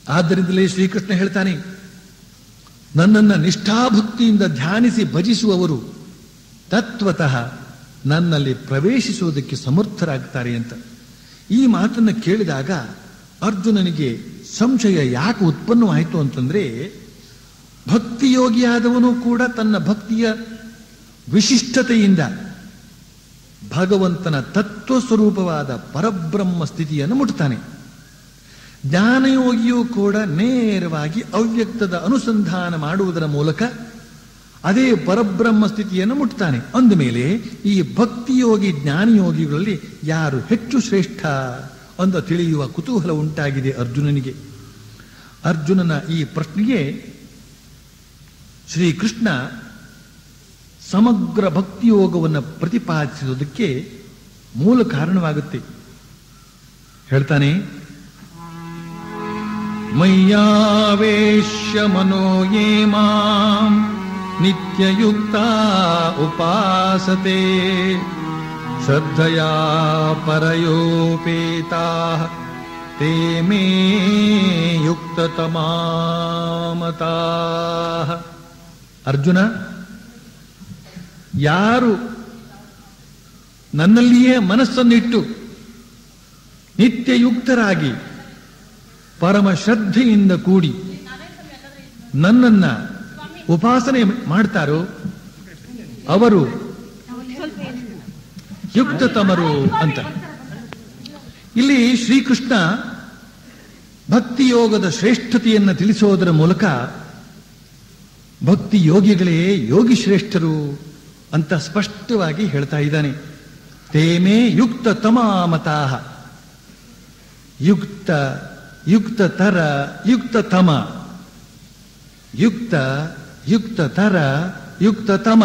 ಆದ್ದರಿಂದಲೇ ಶ್ರೀಕೃಷ್ಣ ಹೇಳ್ತಾನೆ ನನ್ನನ್ನು ನಿಷ್ಠಾಭಕ್ತಿಯಿಂದ ಧ್ಯಾನಿಸಿ ಭಜಿಸುವವರು ತತ್ವತಃ ನನ್ನಲ್ಲಿ ಪ್ರವೇಶಿಸುವುದಕ್ಕೆ ಸಮರ್ಥರಾಗ್ತಾರೆ ಅಂತ ಈ ಮಾತನ್ನು ಕೇಳಿದಾಗ ಅರ್ಜುನನಿಗೆ ಸಂಶಯ ಯಾಕೆ ಉತ್ಪನ್ನವಾಯಿತು ಅಂತಂದ್ರೆ ಭಕ್ತಿಯೋಗಿಯಾದವನು ಕೂಡ ತನ್ನ ಭಕ್ತಿಯ ವಿಶಿಷ್ಟತೆಯಿಂದ ಭಗವಂತನ ತತ್ವ ಸ್ವರೂಪವಾದ ಪರಬ್ರಹ್ಮ ಸ್ಥಿತಿಯನ್ನು ಮುಟ್ತಾನೆ ಜ್ಞಾನಯೋಗಿಯೂ ಕೂಡ ನೇರವಾಗಿ ಅವ್ಯಕ್ತದ ಅನುಸಂಧಾನ ಮಾಡುವುದರ ಮೂಲಕ ಅದೇ ಪರಬ್ರಹ್ಮ ಸ್ಥಿತಿಯನ್ನು ಮುಟ್ತಾನೆ ಅಂದಮೇಲೆ ಈ ಭಕ್ತಿಯೋಗಿ ಜ್ಞಾನಯೋಗಿಗಳಲ್ಲಿ ಯಾರು ಹೆಚ್ಚು ಶ್ರೇಷ್ಠ ಅಂತ ತಿಳಿಯುವ ಕುತೂಹಲ ಉಂಟಾಗಿದೆ ಅರ್ಜುನನಿಗೆ ಅರ್ಜುನನ ಈ ಪ್ರಶ್ನೆಗೆ ಶ್ರೀಕೃಷ್ಣ ಸಮಗ್ರ ಭಕ್ತಿಯೋಗವನ್ನು ಪ್ರತಿಪಾದಿಸುವುದಕ್ಕೆ ಮೂಲ ಕಾರಣವಾಗುತ್ತೆ ಹೇಳ್ತಾನೆ ಮಯ್ಯಾವೇಶ್ಯ ಮನೋ ಯೇ ಮಾಂ ನಿತ್ಯಯುಕ್ತ ಉಪಾಸತೆ ಶ್ರದ್ಧಯಾ ಪರಯೋಪೇತಾ ತೇ ಮೇ ಯುಕ್ತತಮಾಮತಾ ಅರ್ಜುನ ಯಾರು ನನ್ನಲ್ಲಿಯೇ ಮನಸ್ಸನ್ನಿಟ್ಟು ನಿತ್ಯಯುಕ್ತರಾಗಿ ಪರಮ ಶ್ರದ್ಧೆಯಿಂದ ಕೂಡಿ ನನ್ನನ್ನ ಉಪಾಸನೆ ಮಾಡ್ತಾರೋ ಅವರು ಯುಕ್ತತಮರು ಅಂತ ಇಲ್ಲಿ ಶ್ರೀಕೃಷ್ಣ ಭಕ್ತಿಯೋಗದ ಶ್ರೇಷ್ಠತೆಯನ್ನು ತಿಳಿಸೋದರ ಮೂಲಕ ಭಕ್ತಿ ಯೋಗಿಗಳೇ ಯೋಗಿ ಶ್ರೇಷ್ಠರು ಅಂತ ಸ್ಪಷ್ಟವಾಗಿ ಹೇಳ್ತಾ ಇದ್ದಾನೆ ತೇಮೇ ಯುಕ್ತ ತಮಾಮತಾಹ ಯುಕ್ತ ಯುಕ್ತ ತರ ಯುಕ್ತ ತಮ ಯುಕ್ತ ಯುಕ್ತ ತರ ಯುಕ್ತ ತಮ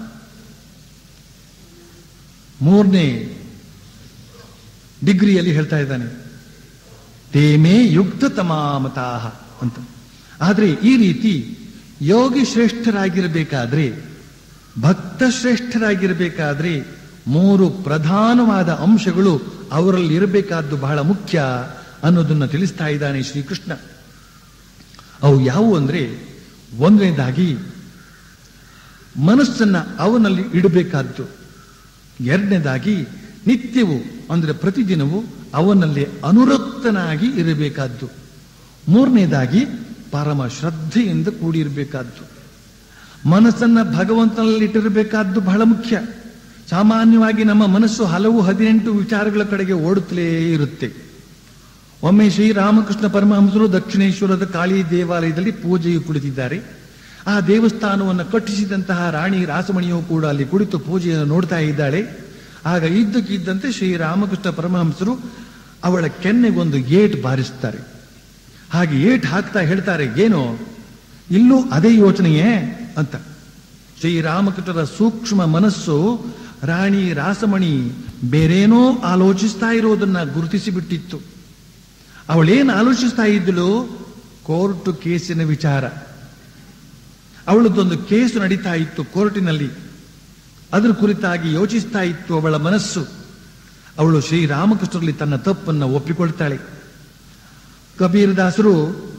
ಮೂರನೇ ಡಿಗ್ರಿಯಲ್ಲಿ ಹೇಳ್ತಾ ಇದ್ದಾನೆ ತೇಮೇ ಯುಕ್ತ ತಮಾಮತಾಹ ಅಂತ ಆದರೆ ಈ ರೀತಿ ಯೋಗಿ ಶ್ರೇಷ್ಠರಾಗಿರಬೇಕಾದ್ರೆ ಭಕ್ತ ಶ್ರೇಷ್ಠರಾಗಿರಬೇಕಾದ್ರೆ ಮೂರು ಪ್ರಧಾನವಾದ ಅಂಶಗಳು ಅವರಲ್ಲಿ ಇರಬೇಕಾದ್ದು ಬಹಳ ಮುಖ್ಯ ಅನ್ನೋದನ್ನ ತಿಳಿಸ್ತಾ ಇದ್ದಾನೆ ಶ್ರೀಕೃಷ್ಣ ಅವು ಯಾವುವು ಅಂದ್ರೆ ಒಂದನೇದಾಗಿ ಮನಸ್ಸನ್ನ ಅವನಲ್ಲಿ ಇಡಬೇಕಾದ್ದು ಎರಡನೇದಾಗಿ ನಿತ್ಯವೂ ಅಂದ್ರೆ ಪ್ರತಿದಿನವೂ ಅವನಲ್ಲಿ ಅನುರಕ್ತನಾಗಿ ಇರಬೇಕಾದ್ದು ಮೂರನೇದಾಗಿ ಪರಮ ಶ್ರದ್ಧೆಯಿಂದ ಕೂಡಿರಬೇಕಾದ್ದು ಮನಸ್ಸನ್ನ ಭಗವಂತನಲ್ಲಿ ಇಟ್ಟಿರಬೇಕಾದ್ದು ಬಹಳ ಮುಖ್ಯ ಸಾಮಾನ್ಯವಾಗಿ ನಮ್ಮ ಮನಸ್ಸು ಹಲವು ಹದಿನೆಂಟು ವಿಚಾರಗಳ ಕಡೆಗೆ ಓಡುತ್ತಲೇ ಇರುತ್ತೆ ಒಮ್ಮೆ ಶ್ರೀರಾಮಕೃಷ್ಣ ಪರಮಹಂಸರು ದಕ್ಷಿಣೇಶ್ವರದ ಕಾಳಿ ದೇವಾಲಯದಲ್ಲಿ ಪೂಜೆಯು ಕುಳಿತಿದ್ದಾರೆ ಆ ದೇವಸ್ಥಾನವನ್ನು ಕಟ್ಟಿಸಿದಂತಹ ರಾಣಿ ರಾಸಮಣಿಯು ಕೂಡ ಅಲ್ಲಿ ಕುಳಿತು ಪೂಜೆಯನ್ನು ನೋಡ್ತಾ ಇದ್ದಾಳೆ ಆಗ ಇದ್ದಕ್ಕಿದ್ದಂತೆ ಶ್ರೀರಾಮಕೃಷ್ಣ ಪರಮಹಂಸರು ಅವಳ ಕೆನ್ನೆಗೊಂದು ಏಟ್ ಬಾರಿಸ್ತಾರೆ ಹಾಗೆ ಏಟ್ ಹಾಕ್ತಾ ಹೇಳ್ತಾರೆ ಏನೋ ಇಲ್ಲೂ ಅದೇ ಯೋಚನೆಯೇ ಅಂತ ಶ್ರೀರಾಮಕೃಷ್ಣರ ಸೂಕ್ಷ್ಮ ಮನಸ್ಸು ರಾಣಿ ರಾಸಮಣಿ ಬೇರೇನೋ ಆಲೋಚಿಸ್ತಾ ಇರೋದನ್ನ ಗುರುತಿಸಿ ಬಿಟ್ಟಿತ್ತು ಅವಳೇನು ಆಲೋಚಿಸ್ತಾ ಇದ್ದಳು ಕೋರ್ಟ್ ಕೇಸಿನ ವಿಚಾರ ಅವಳದೊಂದು ಕೇಸು ನಡೀತಾ ಇತ್ತು ಕೋರ್ಟಿನಲ್ಲಿ ಅದರ ಕುರಿತಾಗಿ ಯೋಚಿಸ್ತಾ ಇತ್ತು ಅವಳ ಮನಸ್ಸು ಅವಳು ಶ್ರೀರಾಮಕೃಷ್ಣರಲ್ಲಿ ತನ್ನ ತಪ್ಪನ್ನು ಒಪ್ಪಿಕೊಳ್ತಾಳೆ ಕಬೀರದಾಸರು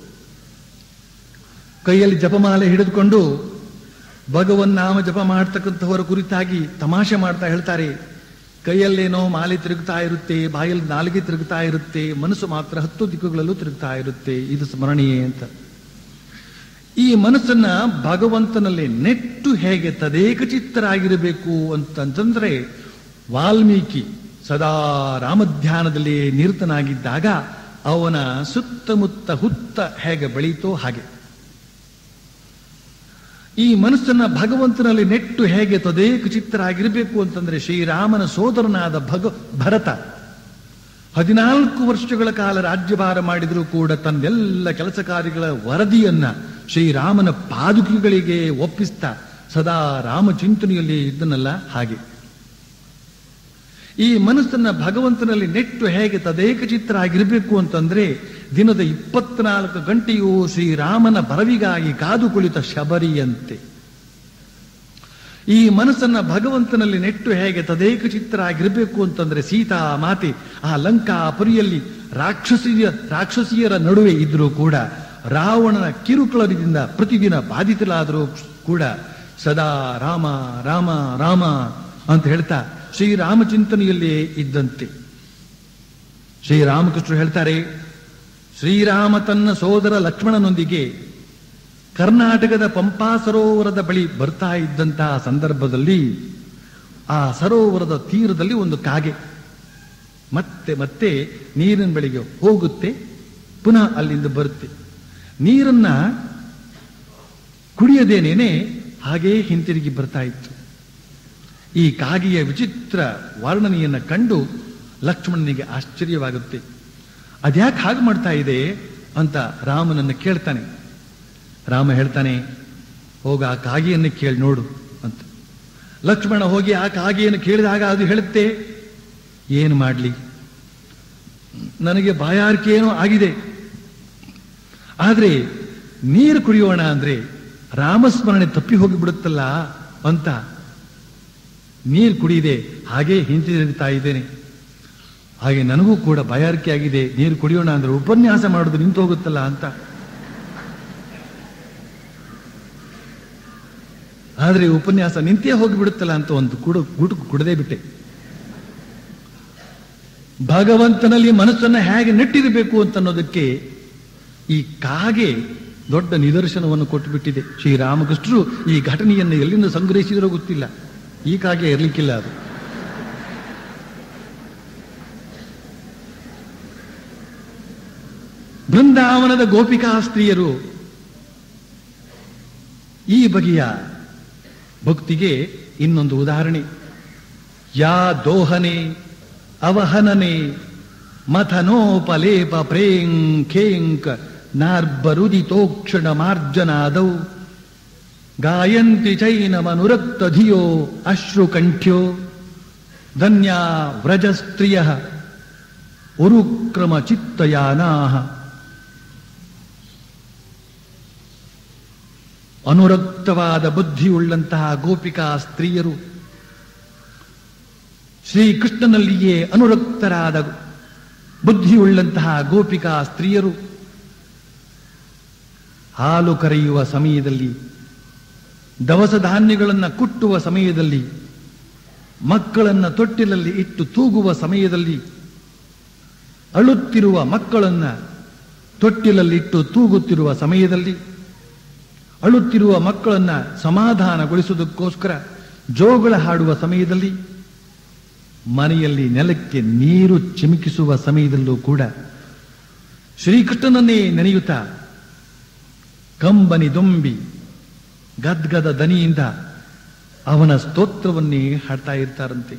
ಕೈಯಲ್ಲಿ ಜಪಮಾಲೆ ಹಿಡಿದುಕೊಂಡು ಭಗವನ್ ನಾಮ ಜಪ ಮಾಡ್ತಕ್ಕಂಥವರ ಕುರಿತಾಗಿ ತಮಾಷೆ ಮಾಡ್ತಾ ಹೇಳ್ತಾರೆ ಕೈಯಲ್ಲೇನೋ ಮಾಲೆ ತಿರುಗ್ತಾ ಇರುತ್ತೆ ಬಾಯಲ್ಲಿ ನಾಲಿಗೆ ತಿರುಗ್ತಾ ಇರುತ್ತೆ ಮನಸ್ಸು ಮಾತ್ರ ಹತ್ತು ದಿಕ್ಕುಗಳಲ್ಲೂ ತಿರುಗ್ತಾ ಇರುತ್ತೆ ಇದು ಸ್ಮರಣೀಯ ಅಂತ ಈ ಮನಸ್ಸನ್ನ ಭಗವಂತನಲ್ಲಿ ನೆಟ್ಟು ಹೇಗೆ ತದೇಕ ಚಿತ್ತರಾಗಿರಬೇಕು ಅಂತಂತಂದ್ರೆ ವಾಲ್ಮೀಕಿ ಸದಾ ರಾಮಧ್ಯಾನದಲ್ಲಿ ನಿರತನಾಗಿದ್ದಾಗ ಅವನ ಸುತ್ತಮುತ್ತ ಹುತ್ತ ಹೇಗೆ ಬೆಳೀತೋ ಹಾಗೆ ಈ ಮನಸ್ಸನ್ನ ಭಗವಂತನಲ್ಲಿ ನೆಟ್ಟು ಹೇಗೆ ತದೇಕ ಚಿತ್ತರಾಗಿರಬೇಕು ಅಂತಂದ್ರೆ ಶ್ರೀರಾಮನ ಸೋದರನಾದ ಭಗ ಭರತ ಹದಿನಾಲ್ಕು ವರ್ಷಗಳ ಕಾಲ ರಾಜ್ಯಭಾರ ಮಾಡಿದರೂ ಕೂಡ ತನ್ನೆಲ್ಲ ಕೆಲಸ ಕಾರ್ಯಗಳ ವರದಿಯನ್ನ ಶ್ರೀರಾಮನ ಪಾದುಕೆಗಳಿಗೆ ಒಪ್ಪಿಸ್ತಾ ಸದಾ ರಾಮಚಿಂತನೆಯಲ್ಲಿ ಇದ್ದನಲ್ಲ ಹಾಗೆ ಈ ಮನಸ್ಸನ್ನ ಭಗವಂತನಲ್ಲಿ ನೆಟ್ಟು ಹೇಗೆ ತದೇಕ ಚಿತ್ರ ಆಗಿರಬೇಕು ಅಂತಂದ್ರೆ ದಿನದ ಇಪ್ಪತ್ನಾಲ್ಕು ಗಂಟೆಯೂ ಶ್ರೀರಾಮನ ಬರವಿಗಾಗಿ ಕಾದು ಕುಳಿತ ಶಬರಿಯಂತೆ ಈ ಮನಸ್ಸನ್ನ ಭಗವಂತನಲ್ಲಿ ನೆಟ್ಟು ಹೇಗೆ ತದೇಕ ಚಿತ್ರ ಆಗಿರಬೇಕು ಅಂತಂದ್ರೆ ಸೀತಾ ಮಾತೆ ಆ ಲಂಕಾ ಪುರಿಯಲ್ಲಿ ರಾಕ್ಷಸಿಯ ರಾಕ್ಷಸಿಯರ ನಡುವೆ ಇದ್ರೂ ಕೂಡ ರಾವಣನ ಕಿರುಕುಳದಿಂದ ಪ್ರತಿದಿನ ಬಾಧಿತಲಾದರೂ ಕೂಡ ಸದಾ ರಾಮ ರಾಮ ರಾಮ ಅಂತ ಹೇಳ್ತಾ ಶ್ರೀರಾಮಚಿಂತನೆಯಲ್ಲಿಯೇ ಇದ್ದಂತೆ ಶ್ರೀರಾಮಕೃಷ್ಣರು ಹೇಳ್ತಾರೆ ಶ್ರೀರಾಮ ತನ್ನ ಸೋದರ ಲಕ್ಷ್ಮಣನೊಂದಿಗೆ ಕರ್ನಾಟಕದ ಪಂಪಾ ಸರೋವರದ ಬಳಿ ಬರ್ತಾ ಇದ್ದಂತಹ ಸಂದರ್ಭದಲ್ಲಿ ಆ ಸರೋವರದ ತೀರದಲ್ಲಿ ಒಂದು ಕಾಗೆ ಮತ್ತೆ ಮತ್ತೆ ನೀರಿನ ಬಳಿಗೆ ಹೋಗುತ್ತೆ ಪುನಃ ಅಲ್ಲಿಂದ ಬರುತ್ತೆ ನೀರನ್ನ ಕುಡಿಯದೇನೇನೆ ಹಾಗೇ ಹಿಂತಿರುಗಿ ಬರ್ತಾ ಇತ್ತು ಈ ಕಾಗೆಯ ವಿಚಿತ್ರ ವರ್ಣನೆಯನ್ನ ಕಂಡು ಲಕ್ಷ್ಮಣನಿಗೆ ಆಶ್ಚರ್ಯವಾಗುತ್ತೆ ಅದ್ಯಾಕೆ ಹಾಗೆ ಮಾಡ್ತಾ ಇದೆ ಅಂತ ರಾಮನನ್ನು ಕೇಳ್ತಾನೆ ರಾಮ ಹೇಳ್ತಾನೆ ಹೋಗ ಆ ಕಾಗೆಯನ್ನು ಕೇಳಿ ನೋಡು ಅಂತ ಲಕ್ಷ್ಮಣ ಹೋಗಿ ಆ ಕಾಗೆಯನ್ನು ಕೇಳಿದಾಗ ಅದು ಹೇಳುತ್ತೆ ಏನು ಮಾಡಲಿ ನನಗೆ ಬಾಯಾರಿಕೆ ಏನೋ ಆಗಿದೆ ಆದ್ರೆ ನೀರು ಕುಡಿಯೋಣ ಅಂದ್ರೆ ರಾಮಸ್ಮರಣೆ ತಪ್ಪಿ ಹೋಗಿ ಬಿಡುತ್ತಲ್ಲ ಅಂತ ನೀರು ಕುಡಿಯದೆ ಹಾಗೆ ಹಿಂತಿರುಗ್ತಾ ಇದ್ದೇನೆ ಹಾಗೆ ನನಗೂ ಕೂಡ ಬಾಯಾರಿಕೆ ಆಗಿದೆ ನೀರು ಕುಡಿಯೋಣ ಅಂದ್ರೆ ಉಪನ್ಯಾಸ ಮಾಡೋದು ನಿಂತು ಹೋಗುತ್ತಲ್ಲ ಅಂತ ಆದ್ರೆ ಉಪನ್ಯಾಸ ನಿಂತೇ ಹೋಗಿಬಿಡುತ್ತಲ್ಲ ಅಂತ ಒಂದು ಕುಡು ಗುಟುಕು ಕುಡದೇ ಬಿಟ್ಟೆ ಭಗವಂತನಲ್ಲಿ ಮನಸ್ಸನ್ನು ಹೇಗೆ ನೆಟ್ಟಿರಬೇಕು ಅಂತ ಅನ್ನೋದಕ್ಕೆ ಈ ಕಾಗೆ ದೊಡ್ಡ ನಿದರ್ಶನವನ್ನು ಕೊಟ್ಟುಬಿಟ್ಟಿದೆ ಶ್ರೀರಾಮಕೃಷ್ಣರು ಈ ಘಟನೆಯನ್ನು ಎಲ್ಲಿಂದ ಸಂಗ್ರಹಿಸಿದ್ರೋ ಗೊತ್ತಿಲ್ಲ ಈ ಕಾಗೆ ಇರಲಿಕ್ಕಿಲ್ಲ ಅದು ಬೃಂದಾವನದ ಗೋಪಿಕಾ ಸ್ತ್ರೀಯರು ಈ ಬಗೆಯ ಭಕ್ತಿಗೆ ಇನ್ನೊಂದು ಉದಾಹರಣೆ ಯಾ ದೋಹನೆ ಅವಹನನೆ ಮಥನೋಪಲೇಪ ಪ್ರೇಂಖೇಂಕ ನಾರ್ಬರುದಿತೋಕ್ಷಣ ಮಾರ್ಜನಾದೌ ಗಾಯಂತಿ ಚೈನಮನುರಕ್ತ ಧಿಯೋ ಅಶ್ರುಕಂಠ್ಯೋ ಧನ್ಯಾ ವ್ರಜಸ್ತ್ರಿಯ ಉರುಕ್ರಮ ಚಿತ್ತಯಾನಾ ಅನುರಕ್ತವಾದ ಬುದ್ಧಿಯುಳ್ಳಂತಹ ಗೋಪಿಕಾ ಸ್ತ್ರೀಯರು ಶ್ರೀಕೃಷ್ಣನಲ್ಲಿಯೇ ಅನುರಕ್ತರಾದ ಬುದ್ಧಿಯುಳ್ಳಂತಹ ಗೋಪಿಕಾ ಸ್ತ್ರೀಯರು ಹಾಲು ಕರೆಯುವ ಸಮಯದಲ್ಲಿ ದವಸ ಧಾನ್ಯಗಳನ್ನು ಕುಟ್ಟುವ ಸಮಯದಲ್ಲಿ ಮಕ್ಕಳನ್ನ ತೊಟ್ಟಿಲಲ್ಲಿ ಇಟ್ಟು ತೂಗುವ ಸಮಯದಲ್ಲಿ ಅಳುತ್ತಿರುವ ಮಕ್ಕಳನ್ನ ತೊಟ್ಟಿಲಲ್ಲಿಟ್ಟು ತೂಗುತ್ತಿರುವ ಸಮಯದಲ್ಲಿ ಅಳುತ್ತಿರುವ ಮಕ್ಕಳನ್ನ ಸಮಾಧಾನಗೊಳಿಸುವುದಕ್ಕೋಸ್ಕರ ಜೋಗಳ ಹಾಡುವ ಸಮಯದಲ್ಲಿ ಮನೆಯಲ್ಲಿ ನೆಲಕ್ಕೆ ನೀರು ಚಿಮುಕಿಸುವ ಸಮಯದಲ್ಲೂ ಕೂಡ ಶ್ರೀಕೃಷ್ಣನನ್ನೇ ನೆನೆಯುತ್ತಾ ಕಂಬನಿ ದೊಂಬಿ ಗದ್ಗದ ದನಿಯಿಂದ ಅವನ ಸ್ತೋತ್ರವನ್ನೇ ಹಾಡ್ತಾ ಇರ್ತಾರಂತೆ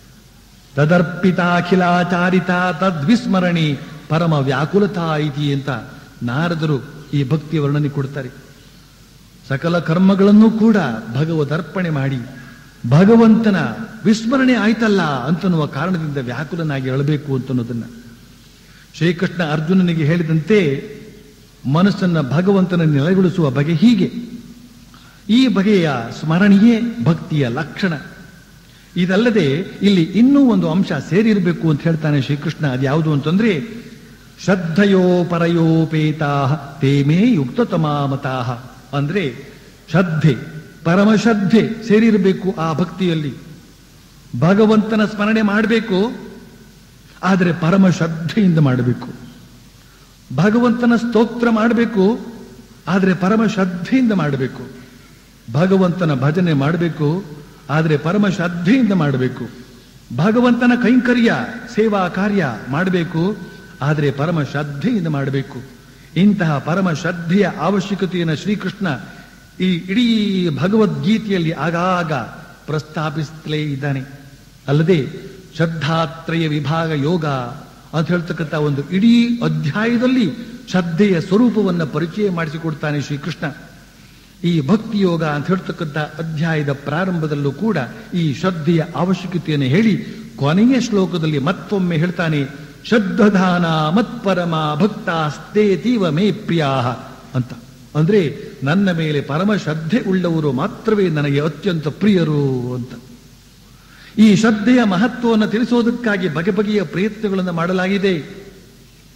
ತದರ್ಪಿತಾಖಿಲಾಚಾರಿತ ತದ್ವಿಸ್ಮರಣಿ ಪರಮ ವ್ಯಾಕುಲತಾ ಇತಿ ಅಂತ ನಾರದರು ಈ ಭಕ್ತಿಯ ವರ್ಣನೆ ಕೊಡ್ತಾರೆ ಸಕಲ ಕರ್ಮಗಳನ್ನು ಕೂಡ ಭಗವದರ್ಪಣೆ ಮಾಡಿ ಭಗವಂತನ ವಿಸ್ಮರಣೆ ಆಯ್ತಲ್ಲ ಅಂತನ್ನುವ ಕಾರಣದಿಂದ ವ್ಯಾಕುಲನಾಗಿ ಅಳಬೇಕು ಅಂತನ್ನೋದನ್ನ ಶ್ರೀಕೃಷ್ಣ ಅರ್ಜುನನಿಗೆ ಹೇಳಿದಂತೆ ಮನಸ್ಸನ್ನ ಭಗವಂತನ ನೆಲೆಗೊಳಿಸುವ ಬಗೆ ಹೀಗೆ ಈ ಬಗೆಯ ಸ್ಮರಣೆಯೇ ಭಕ್ತಿಯ ಲಕ್ಷಣ ಇದಲ್ಲದೆ ಇಲ್ಲಿ ಇನ್ನೂ ಒಂದು ಅಂಶ ಸೇರಿರಬೇಕು ಅಂತ ಹೇಳ್ತಾನೆ ಶ್ರೀಕೃಷ್ಣ ಅದ್ಯಾವುದು ಅಂತಂದ್ರೆ ಶ್ರದ್ಧಯೋ ಪರಯೋಪೇತಾ ತೇಮೇ ಯುಕ್ತತಮಾಮತಾ ಅಂದ್ರೆ ಶ್ರದ್ಧೆ ಪರಮಶ್ರದ್ಧೆ ಸೇರಿರಬೇಕು ಆ ಭಕ್ತಿಯಲ್ಲಿ ಭಗವಂತನ ಸ್ಮರಣೆ ಮಾಡಬೇಕು ಆದರೆ ಪರಮ ಶ್ರದ್ಧೆಯಿಂದ ಮಾಡಬೇಕು ಭಗವಂತನ ಸ್ತೋತ್ರ ಮಾಡಬೇಕು ಆದರೆ ಪರಮ ಶ್ರದ್ಧೆಯಿಂದ ಮಾಡಬೇಕು ಭಗವಂತನ ಭಜನೆ ಮಾಡಬೇಕು ಆದರೆ ಪರಮ ಶ್ರದ್ಧೆಯಿಂದ ಮಾಡಬೇಕು ಭಗವಂತನ ಕೈಂಕರ್ಯ ಸೇವಾ ಕಾರ್ಯ ಮಾಡಬೇಕು ಆದರೆ ಪರಮ ಶ್ರದ್ಧೆಯಿಂದ ಮಾಡಬೇಕು ಇಂತಹ ಪರಮ ಶ್ರದ್ಧೆಯ ಅವಶ್ಯಕತೆಯನ್ನು ಶ್ರೀಕೃಷ್ಣ ಈ ಇಡೀ ಭಗವದ್ಗೀತೆಯಲ್ಲಿ ಆಗಾಗ ಪ್ರಸ್ತಾಪಿಸುತ್ತಲೇ ಇದ್ದಾನೆ ಅಲ್ಲದೆ ಶ್ರದ್ಧಾತ್ರಯ ವಿಭಾಗ ಯೋಗ ಅಂತ ಹೇಳ್ತಕ್ಕಂಥ ಒಂದು ಇಡೀ ಅಧ್ಯಾಯದಲ್ಲಿ ಶ್ರದ್ಧೆಯ ಸ್ವರೂಪವನ್ನು ಪರಿಚಯ ಮಾಡಿಸಿಕೊಡ್ತಾನೆ ಶ್ರೀಕೃಷ್ಣ ಈ ಭಕ್ತಿ ಯೋಗ ಅಂತ ಹೇಳ್ತಕ್ಕಂಥ ಅಧ್ಯಾಯದ ಪ್ರಾರಂಭದಲ್ಲೂ ಕೂಡ ಈ ಶ್ರದ್ಧೆಯ ಅವಶ್ಯಕತೆಯನ್ನು ಹೇಳಿ ಕೊನೆಯ ಶ್ಲೋಕದಲ್ಲಿ ಮತ್ತೊಮ್ಮೆ ಹೇಳ್ತಾನೆ ಶ್ರದ್ಧಧಾನ ಮತ್ಪರಮ ಭಕ್ತಾಸ್ತೇತೀವ ಮೇ ಪ್ರಿಯಾ ಅಂತ ಅಂದ್ರೆ ನನ್ನ ಮೇಲೆ ಪರಮ ಶ್ರದ್ಧೆ ಉಳ್ಳವರು ಮಾತ್ರವೇ ನನಗೆ ಅತ್ಯಂತ ಪ್ರಿಯರು ಅಂತ ಈ ಶ್ರದ್ಧೆಯ ಮಹತ್ವವನ್ನು ತಿಳಿಸೋದಕ್ಕಾಗಿ ಬಗೆ ಬಗೆಯ ಪ್ರಯತ್ನಗಳನ್ನು ಮಾಡಲಾಗಿದೆ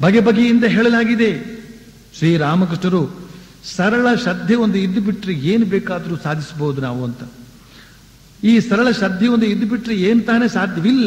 ಬಗೆ ಬಗೆಯಿಂದ ಹೇಳಲಾಗಿದೆ ಶ್ರೀರಾಮಕೃಷ್ಣರು ಸರಳ ಶ್ರದ್ಧೆ ಒಂದು ಇದ್ದು ಬಿಟ್ರೆ ಏನು ಬೇಕಾದರೂ ಸಾಧಿಸಬಹುದು ನಾವು ಅಂತ ಈ ಸರಳ ಶ್ರದ್ಧೆ ಒಂದು ಇದ್ದು ಬಿಟ್ರೆ ಏನ್ ತಾನೇ ಸಾಧ್ಯವಿಲ್ಲ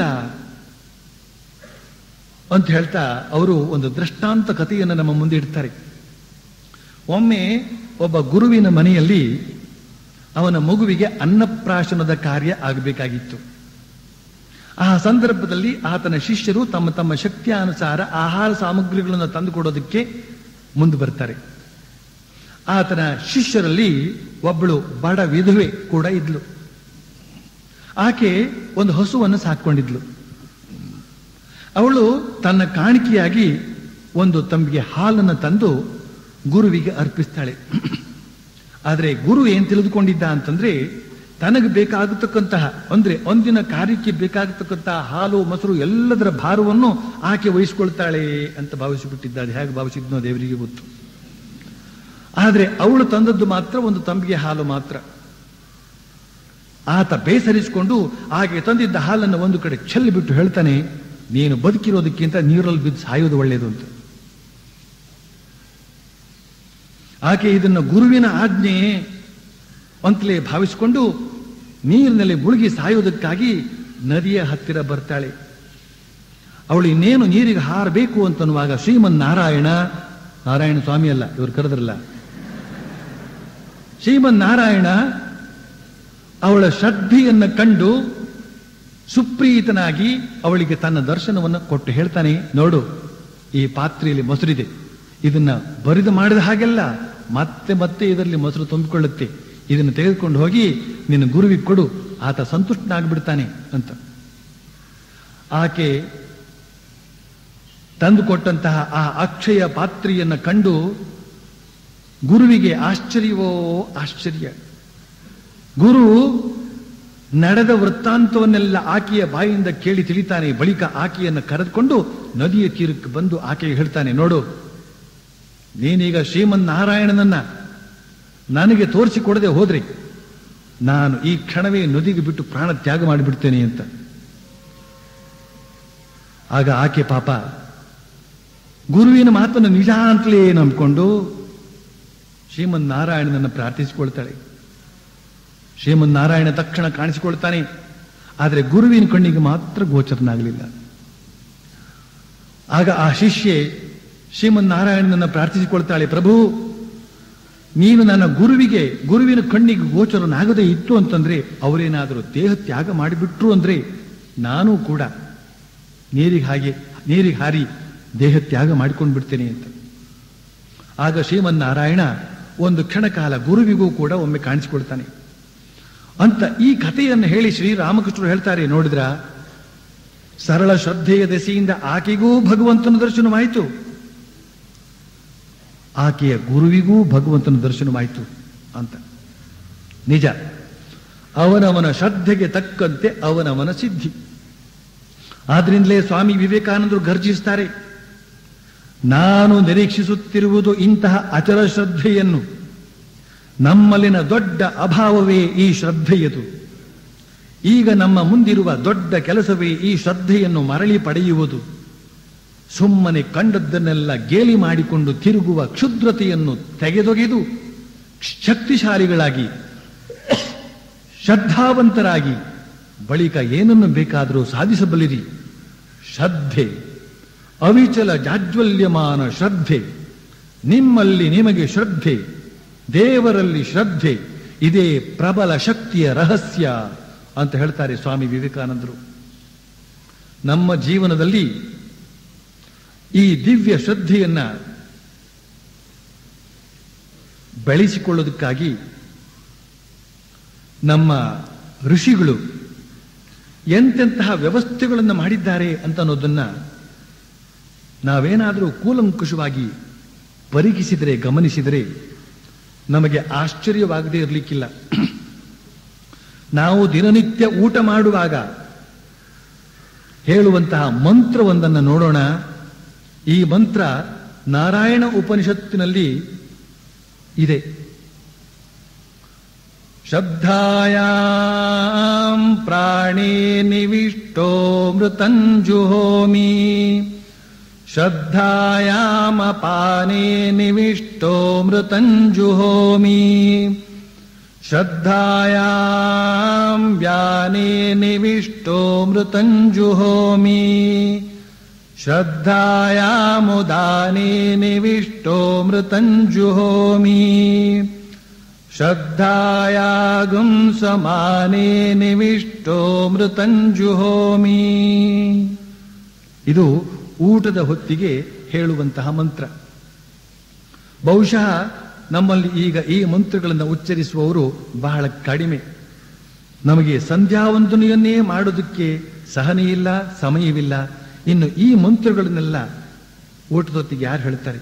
ಅಂತ ಹೇಳ್ತಾ ಅವರು ಒಂದು ದೃಷ್ಟಾಂತ ಕಥೆಯನ್ನು ನಮ್ಮ ಮುಂದೆ ಇಡ್ತಾರೆ ಒಮ್ಮೆ ಒಬ್ಬ ಗುರುವಿನ ಮನೆಯಲ್ಲಿ ಅವನ ಮಗುವಿಗೆ ಅನ್ನಪ್ರಾಶನದ ಕಾರ್ಯ ಆಗಬೇಕಾಗಿತ್ತು ಆ ಸಂದರ್ಭದಲ್ಲಿ ಆತನ ಶಿಷ್ಯರು ತಮ್ಮ ತಮ್ಮ ಶಕ್ತಿಯಾನುಸಾರ ಆಹಾರ ಸಾಮಗ್ರಿಗಳನ್ನು ತಂದುಕೊಡೋದಕ್ಕೆ ಮುಂದೆ ಬರ್ತಾರೆ ಆತನ ಶಿಷ್ಯರಲ್ಲಿ ಒಬ್ಬಳು ಬಡ ವಿಧವೆ ಕೂಡ ಇದ್ಲು ಆಕೆ ಒಂದು ಹಸುವನ್ನು ಸಾಕೊಂಡಿದ್ಲು ಅವಳು ತನ್ನ ಕಾಣಿಕೆಯಾಗಿ ಒಂದು ತಂಬಿಗೆ ಹಾಲನ್ನು ತಂದು ಗುರುವಿಗೆ ಅರ್ಪಿಸ್ತಾಳೆ ಆದರೆ ಗುರು ಏನ್ ತಿಳಿದುಕೊಂಡಿದ್ದ ಅಂತಂದ್ರೆ ತನಗೆ ಬೇಕಾಗತಕ್ಕಂತಹ ಅಂದ್ರೆ ಒಂದಿನ ಕಾರ್ಯಕ್ಕೆ ಬೇಕಾಗತಕ್ಕಂತಹ ಹಾಲು ಮೊಸರು ಎಲ್ಲದರ ಭಾರವನ್ನು ಆಕೆ ವಹಿಸ್ಕೊಳ್ತಾಳೆ ಅಂತ ಭಾವಿಸಿಬಿಟ್ಟಿದ್ದ ಅದು ಹೇಗೆ ಭಾವಿಸಿದ್ನೋ ದೇವರಿಗೆ ಗೊತ್ತು ಆದರೆ ಅವಳು ತಂದದ್ದು ಮಾತ್ರ ಒಂದು ತಂಬಿಗೆ ಹಾಲು ಮಾತ್ರ ಆತ ಬೇಸರಿಸಿಕೊಂಡು ಆಕೆ ತಂದಿದ್ದ ಹಾಲನ್ನು ಒಂದು ಕಡೆ ಚೆಲ್ಲಿ ಬಿಟ್ಟು ಹೇಳ್ತಾನೆ ನೀನು ಬದುಕಿರೋದಕ್ಕಿಂತ ನೀರಲ್ಲಿ ಬಿದ್ದು ಸಾಯೋದು ಒಳ್ಳೆಯದು ಅಂತ ಆಕೆ ಇದನ್ನು ಗುರುವಿನ ಆಜ್ಞೆ ಅಂತಲೇ ಭಾವಿಸಿಕೊಂಡು ನೀರಿನಲ್ಲಿ ಮುಳುಗಿ ಸಾಯೋದಕ್ಕಾಗಿ ನದಿಯ ಹತ್ತಿರ ಬರ್ತಾಳೆ ಅವಳು ಇನ್ನೇನು ನೀರಿಗೆ ಹಾರಬೇಕು ಅಂತನ್ನುವಾಗ ಶ್ರೀಮನ್ ನಾರಾಯಣ ನಾರಾಯಣ ಸ್ವಾಮಿ ಅಲ್ಲ ಇವರು ಕರೆದ್ರಲ್ಲ ಶ್ರೀಮನ್ ನಾರಾಯಣ ಅವಳ ಶ್ರದ್ಧೆಯನ್ನು ಕಂಡು ಸುಪ್ರೀತನಾಗಿ ಅವಳಿಗೆ ತನ್ನ ದರ್ಶನವನ್ನು ಕೊಟ್ಟು ಹೇಳ್ತಾನೆ ನೋಡು ಈ ಪಾತ್ರೆಯಲ್ಲಿ ಮೊಸರಿದೆ ಇದನ್ನ ಬರಿದು ಮಾಡಿದ ಹಾಗೆಲ್ಲ ಮತ್ತೆ ಮತ್ತೆ ಇದರಲ್ಲಿ ಮೊಸರು ತುಂಬಿಕೊಳ್ಳುತ್ತೆ ಇದನ್ನು ತೆಗೆದುಕೊಂಡು ಹೋಗಿ ನಿನ್ನ ಗುರುವಿಗೆ ಕೊಡು ಆತ ಸಂತುಷ್ಟನಾಗ್ಬಿಡ್ತಾನೆ ಅಂತ ಆಕೆ ತಂದುಕೊಟ್ಟಂತಹ ಆ ಅಕ್ಷಯ ಪಾತ್ರೆಯನ್ನು ಕಂಡು ಗುರುವಿಗೆ ಆಶ್ಚರ್ಯವೋ ಆಶ್ಚರ್ಯ ಗುರು ನಡೆದ ವೃತ್ತಾಂತವನ್ನೆಲ್ಲ ಆಕೆಯ ಬಾಯಿಂದ ಕೇಳಿ ತಿಳಿತಾನೆ ಬಳಿಕ ಆಕೆಯನ್ನು ಕರೆದುಕೊಂಡು ನದಿಯ ತೀರಕ್ಕೆ ಬಂದು ಆಕೆಗೆ ಹೇಳ್ತಾನೆ ನೋಡು ನೀನೀಗ ಶ್ರೀಮನ್ ನಾರಾಯಣನನ್ನ ನನಗೆ ತೋರಿಸಿಕೊಡದೆ ಹೋದ್ರೆ ನಾನು ಈ ಕ್ಷಣವೇ ನದಿಗೆ ಬಿಟ್ಟು ಪ್ರಾಣ ತ್ಯಾಗ ಮಾಡಿಬಿಡ್ತೇನೆ ಅಂತ ಆಗ ಆಕೆ ಪಾಪ ಗುರುವಿನ ಮಾತನ್ನು ನಿಜ ಅಂತಲೇ ನಂಬಿಕೊಂಡು ಶ್ರೀಮನ್ ನಾರಾಯಣನನ್ನು ಪ್ರಾರ್ಥಿಸಿಕೊಳ್ತಾಳೆ ಶ್ರೀಮನ್ ನಾರಾಯಣ ತಕ್ಷಣ ಕಾಣಿಸಿಕೊಳ್ತಾನೆ ಆದರೆ ಗುರುವಿನ ಕಣ್ಣಿಗೆ ಮಾತ್ರ ಗೋಚರನಾಗಲಿಲ್ಲ ಆಗ ಆ ಶಿಷ್ಯೆ ಶ್ರೀಮನ್ ನಾರಾಯಣನನ್ನು ಪ್ರಾರ್ಥಿಸಿಕೊಳ್ತಾಳೆ ಪ್ರಭು ನೀನು ನನ್ನ ಗುರುವಿಗೆ ಗುರುವಿನ ಕಣ್ಣಿಗೆ ಗೋಚರನಾಗದೇ ಇತ್ತು ಅಂತಂದ್ರೆ ಅವರೇನಾದರೂ ದೇಹ ತ್ಯಾಗ ಮಾಡಿಬಿಟ್ರು ಅಂದ್ರೆ ನಾನು ಕೂಡ ನೀರಿಗೆ ಹಾಗೆ ನೀರಿಗೆ ಹಾರಿ ದೇಹ ತ್ಯಾಗ ಮಾಡಿಕೊಂಡು ಬಿಡ್ತೇನೆ ಅಂತ ಆಗ ಶ್ರೀಮನ್ನಾರಾಯಣ ಒಂದು ಕ್ಷಣಕಾಲ ಗುರುವಿಗೂ ಕೂಡ ಒಮ್ಮೆ ಕಾಣಿಸಿಕೊಳ್ತಾನೆ ಅಂತ ಈ ಕಥೆಯನ್ನು ಹೇಳಿ ಶ್ರೀರಾಮಕೃಷ್ಣರು ಹೇಳ್ತಾರೆ ನೋಡಿದ್ರ ಸರಳ ಶ್ರದ್ಧೆಯ ದೆಸೆಯಿಂದ ಆಕೆಗೂ ಭಗವಂತನ ದರ್ಶನವಾಯಿತು ಆಕೆಯ ಗುರುವಿಗೂ ಭಗವಂತನ ದರ್ಶನವಾಯಿತು ಅಂತ ನಿಜ ಅವನವನ ಶ್ರದ್ಧೆಗೆ ತಕ್ಕಂತೆ ಅವನವನ ಸಿದ್ಧಿ ಆದ್ರಿಂದಲೇ ಸ್ವಾಮಿ ವಿವೇಕಾನಂದರು ಗರ್ಜಿಸ್ತಾರೆ ನಾನು ನಿರೀಕ್ಷಿಸುತ್ತಿರುವುದು ಇಂತಹ ಅಚಲ ಶ್ರದ್ಧೆಯನ್ನು ನಮ್ಮಲ್ಲಿನ ದೊಡ್ಡ ಅಭಾವವೇ ಈ ಶ್ರದ್ಧೆಯದು ಈಗ ನಮ್ಮ ಮುಂದಿರುವ ದೊಡ್ಡ ಕೆಲಸವೇ ಈ ಶ್ರದ್ಧೆಯನ್ನು ಮರಳಿ ಪಡೆಯುವುದು ಸುಮ್ಮನೆ ಕಂಡದ್ದನ್ನೆಲ್ಲ ಗೇಲಿ ಮಾಡಿಕೊಂಡು ತಿರುಗುವ ಕ್ಷುದ್ರತೆಯನ್ನು ತೆಗೆದೊಗೆದು ಶಕ್ತಿಶಾಲಿಗಳಾಗಿ ಶ್ರದ್ಧಾವಂತರಾಗಿ ಬಳಿಕ ಏನನ್ನು ಬೇಕಾದರೂ ಸಾಧಿಸಬಲ್ಲಿರಿ ಶ್ರದ್ಧೆ ಅವಿಚಲ ಜಾಜ್ವಲ್ಯಮಾನ ಶ್ರದ್ಧೆ ನಿಮ್ಮಲ್ಲಿ ನಿಮಗೆ ಶ್ರದ್ಧೆ ದೇವರಲ್ಲಿ ಶ್ರದ್ಧೆ ಇದೇ ಪ್ರಬಲ ಶಕ್ತಿಯ ರಹಸ್ಯ ಅಂತ ಹೇಳ್ತಾರೆ ಸ್ವಾಮಿ ವಿವೇಕಾನಂದರು ನಮ್ಮ ಜೀವನದಲ್ಲಿ ಈ ದಿವ್ಯ ಶ್ರದ್ಧೆಯನ್ನ ಬೆಳೆಸಿಕೊಳ್ಳೋದಕ್ಕಾಗಿ ನಮ್ಮ ಋಷಿಗಳು ಎಂತೆಂತಹ ವ್ಯವಸ್ಥೆಗಳನ್ನು ಮಾಡಿದ್ದಾರೆ ಅಂತ ಅನ್ನೋದನ್ನ ನಾವೇನಾದರೂ ಕೂಲಂಕುಷವಾಗಿ ಪರೀಕ್ಷಿಸಿದರೆ ಗಮನಿಸಿದರೆ ನಮಗೆ ಆಶ್ಚರ್ಯವಾಗದೇ ಇರಲಿಕ್ಕಿಲ್ಲ ನಾವು ದಿನನಿತ್ಯ ಊಟ ಮಾಡುವಾಗ ಹೇಳುವಂತಹ ಮಂತ್ರವೊಂದನ್ನು ನೋಡೋಣ ಈ ಮಂತ್ರ ನಾರಾಯಣ ಉಪನಿಷತ್ತಿನಲ್ಲಿ ಇದೆ ಶಬ್ದಾಯಾಂ ಪ್ರಾಣೇ ನಿವಿಷ್ಟೋ ಮೃತಂಜುಹೋಮಿ ಶ್ರದ್ಧಾಯಾಮಪಾನೇ ನಿವಿಷ್ಟೋ ಮೃತಂಜುಹೋಮಿ ಶ್ರದ್ಧಾಯಾಂ ವ್ಯಾನೇ ನಿವಿಷ್ಟೋ ಮೃತಂಜುಹೋಮಿ ಶ್ರದ್ಧಾಯಾಮುದಾನೇ ನಿವಿಷ್ಟೋ ಮೃತಂಜುಹೋಮಿ ಶ್ರದ್ಧಾಯಾಗುಂ ಸಮಾನೇ ನಿವಿಷ್ಟೋ ಮೃತಂಜುಹೋಮಿ ಇದು ಊಟದ ಹೊತ್ತಿಗೆ ಹೇಳುವಂತಹ ಮಂತ್ರ ಬಹುಶಃ ನಮ್ಮಲ್ಲಿ ಈಗ ಈ ಮಂತ್ರಗಳನ್ನು ಉಚ್ಚರಿಸುವವರು ಬಹಳ ಕಡಿಮೆ ನಮಗೆ ಸಂಧ್ಯಾವಂದನೆಯನ್ನೇ ಮಾಡೋದಕ್ಕೆ ಸಹನೆ ಇಲ್ಲ ಸಮಯವಿಲ್ಲ ಇನ್ನು ಈ ಮಂತ್ರಗಳನ್ನೆಲ್ಲ ಊಟದೊತ್ತಿಗೆ ಯಾರು ಹೇಳ್ತಾರೆ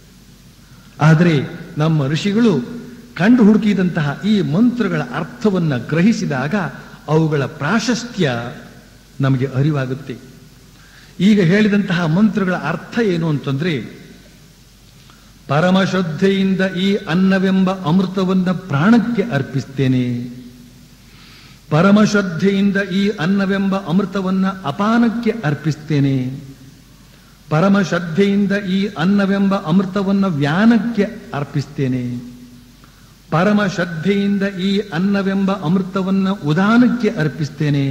ಆದರೆ ನಮ್ಮ ಋಷಿಗಳು ಕಂಡು ಹುಡುಕಿದಂತಹ ಈ ಮಂತ್ರಗಳ ಅರ್ಥವನ್ನ ಗ್ರಹಿಸಿದಾಗ ಅವುಗಳ ಪ್ರಾಶಸ್ತ್ಯ ನಮಗೆ ಅರಿವಾಗುತ್ತೆ ಈಗ ಹೇಳಿದಂತಹ ಮಂತ್ರಗಳ ಅರ್ಥ ಏನು ಅಂತಂದ್ರೆ ಪರಮಶ್ರದ್ಧೆಯಿಂದ ಈ ಅನ್ನವೆಂಬ ಅಮೃತವನ್ನ ಪ್ರಾಣಕ್ಕೆ ಅರ್ಪಿಸ್ತೇನೆ ಪರಮಶ್ರದ್ಧೆಯಿಂದ ಈ ಅನ್ನವೆಂಬ ಅಮೃತವನ್ನ ಅಪಾನಕ್ಕೆ ಅರ್ಪಿಸ್ತೇನೆ ಪರಮಶ್ರದ್ಧೆಯಿಂದ ಈ ಅನ್ನವೆಂಬ ಅಮೃತವನ್ನ ವ್ಯಾನಕ್ಕೆ ಅರ್ಪಿಸ್ತೇನೆ ಪರಮ ಶ್ರದ್ಧೆಯಿಂದ ಈ ಅನ್ನವೆಂಬ ಅಮೃತವನ್ನ ಉದಾನಕ್ಕೆ ಅರ್ಪಿಸ್ತೇನೆ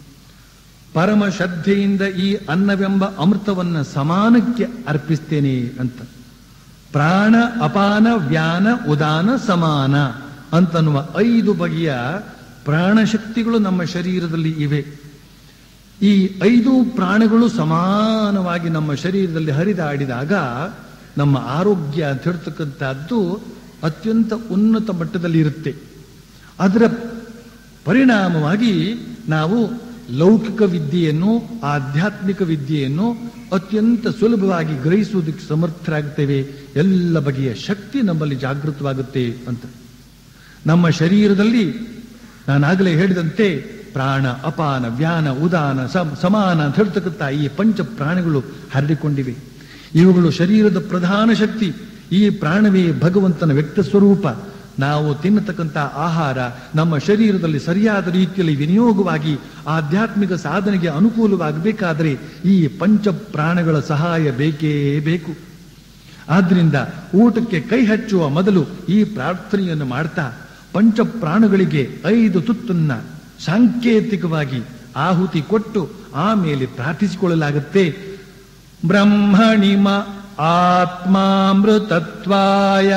ಪರಮ ಶ್ರದ್ಧೆಯಿಂದ ಈ ಅನ್ನವೆಂಬ ಅಮೃತವನ್ನ ಸಮಾನಕ್ಕೆ ಅರ್ಪಿಸ್ತೇನೆ ಅಂತ ಪ್ರಾಣ ಅಪಾನ ವ್ಯಾನ ಉದಾನ ಸಮಾನ ಅಂತನ್ನುವ ಐದು ಬಗೆಯ ಪ್ರಾಣಶಕ್ತಿಗಳು ನಮ್ಮ ಶರೀರದಲ್ಲಿ ಇವೆ ಈ ಐದು ಪ್ರಾಣಗಳು ಸಮಾನವಾಗಿ ನಮ್ಮ ಶರೀರದಲ್ಲಿ ಹರಿದಾಡಿದಾಗ ನಮ್ಮ ಆರೋಗ್ಯ ಅಂತ ಹೇಳ್ತಕ್ಕಂಥದ್ದು ಅತ್ಯಂತ ಉನ್ನತ ಮಟ್ಟದಲ್ಲಿ ಇರುತ್ತೆ ಅದರ ಪರಿಣಾಮವಾಗಿ ನಾವು ಲೌಕಿಕ ವಿದ್ಯೆಯನ್ನು ಆಧ್ಯಾತ್ಮಿಕ ವಿದ್ಯೆಯನ್ನು ಅತ್ಯಂತ ಸುಲಭವಾಗಿ ಗ್ರಹಿಸುವುದಕ್ಕೆ ಸಮರ್ಥರಾಗ್ತೇವೆ ಎಲ್ಲ ಬಗೆಯ ಶಕ್ತಿ ನಮ್ಮಲ್ಲಿ ಜಾಗೃತವಾಗುತ್ತೆ ಅಂತ ನಮ್ಮ ಶರೀರದಲ್ಲಿ ನಾನಾಗಲೇ ಹೇಳಿದಂತೆ ಪ್ರಾಣ ಅಪಾನ ವ್ಯಾನ ಉದಾನ ಸಮ- ಸಮಾನ ಅಂತ ಹೇಳ್ತಕ್ಕಂಥ ಈ ಪಂಚ ಪ್ರಾಣಿಗಳು ಹರಡಿಕೊಂಡಿವೆ ಇವುಗಳು ಶರೀರದ ಪ್ರಧಾನ ಶಕ್ತಿ ಈ ಪ್ರಾಣವೇ ಭಗವಂತನ ವ್ಯಕ್ತ ಸ್ವರೂಪ ನಾವು ತಿನ್ನತಕ್ಕಂಥ ಆಹಾರ ನಮ್ಮ ಶರೀರದಲ್ಲಿ ಸರಿಯಾದ ರೀತಿಯಲ್ಲಿ ವಿನಿಯೋಗವಾಗಿ ಆಧ್ಯಾತ್ಮಿಕ ಸಾಧನೆಗೆ ಅನುಕೂಲವಾಗಬೇಕಾದರೆ ಈ ಪಂಚ ಪ್ರಾಣಗಳ ಸಹಾಯ ಬೇಕೇ ಬೇಕು ಆದ್ರಿಂದ ಊಟಕ್ಕೆ ಕೈ ಹಚ್ಚುವ ಮೊದಲು ಈ ಪ್ರಾರ್ಥನೆಯನ್ನು ಮಾಡ್ತಾ ಪಂಚ ಪ್ರಾಣಗಳಿಗೆ ಐದು ತುತ್ತನ್ನ ಸಾಂಕೇತಿಕವಾಗಿ ಆಹುತಿ ಕೊಟ್ಟು ಆಮೇಲೆ ಪ್ರಾರ್ಥಿಸಿಕೊಳ್ಳಲಾಗುತ್ತೆ ಬ್ರಹ್ಮಣಿಮ ಆತ್ಮಾಮೃತತ್ವಾಯ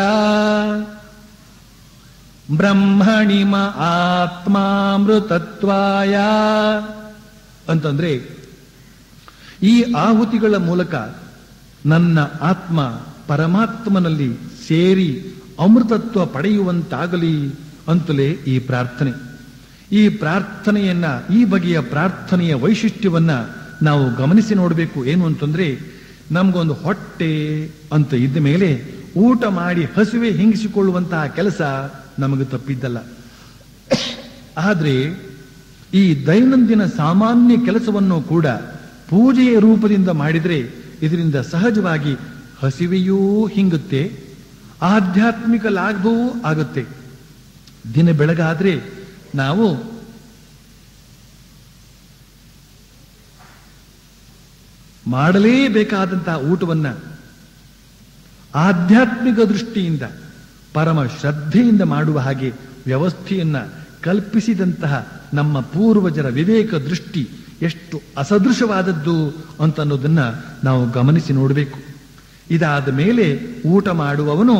ಬ್ರಹ್ಮಣಿಮ ಆತ್ಮಾಮೃತತ್ವಾಯ ಅಂತಂದ್ರೆ ಈ ಆಹುತಿಗಳ ಮೂಲಕ ನನ್ನ ಆತ್ಮ ಪರಮಾತ್ಮನಲ್ಲಿ ಸೇರಿ ಅಮೃತತ್ವ ಪಡೆಯುವಂತಾಗಲಿ ಅಂತಲೇ ಈ ಪ್ರಾರ್ಥನೆ ಈ ಪ್ರಾರ್ಥನೆಯನ್ನ ಈ ಬಗೆಯ ಪ್ರಾರ್ಥನೆಯ ವೈಶಿಷ್ಟ್ಯವನ್ನ ನಾವು ಗಮನಿಸಿ ನೋಡಬೇಕು ಏನು ಅಂತಂದ್ರೆ ನಮ್ಗೊಂದು ಹೊಟ್ಟೆ ಅಂತ ಇದ್ದ ಮೇಲೆ ಊಟ ಮಾಡಿ ಹಸಿವೆ ಹಿಂಗಿಸಿಕೊಳ್ಳುವಂತಹ ಕೆಲಸ ನಮಗೆ ತಪ್ಪಿದ್ದಲ್ಲ ಆದ್ರೆ ಈ ದೈನಂದಿನ ಸಾಮಾನ್ಯ ಕೆಲಸವನ್ನು ಕೂಡ ಪೂಜೆಯ ರೂಪದಿಂದ ಮಾಡಿದ್ರೆ ಇದರಿಂದ ಸಹಜವಾಗಿ ಹಸಿವೆಯೂ ಹಿಂಗುತ್ತೆ ಆಧ್ಯಾತ್ಮಿಕ ಲಾಭವೂ ಆಗುತ್ತೆ ದಿನ ಬೆಳಗಾದ್ರೆ ನಾವು ಮಾಡಲೇಬೇಕಾದಂತಹ ಊಟವನ್ನ ಆಧ್ಯಾತ್ಮಿಕ ದೃಷ್ಟಿಯಿಂದ ಪರಮ ಶ್ರದ್ಧೆಯಿಂದ ಮಾಡುವ ಹಾಗೆ ವ್ಯವಸ್ಥೆಯನ್ನ ಕಲ್ಪಿಸಿದಂತಹ ನಮ್ಮ ಪೂರ್ವಜರ ವಿವೇಕ ದೃಷ್ಟಿ ಎಷ್ಟು ಅಸದೃಶವಾದದ್ದು ಅಂತ ಅನ್ನೋದನ್ನ ನಾವು ಗಮನಿಸಿ ನೋಡಬೇಕು ಇದಾದ ಮೇಲೆ ಊಟ ಮಾಡುವವನು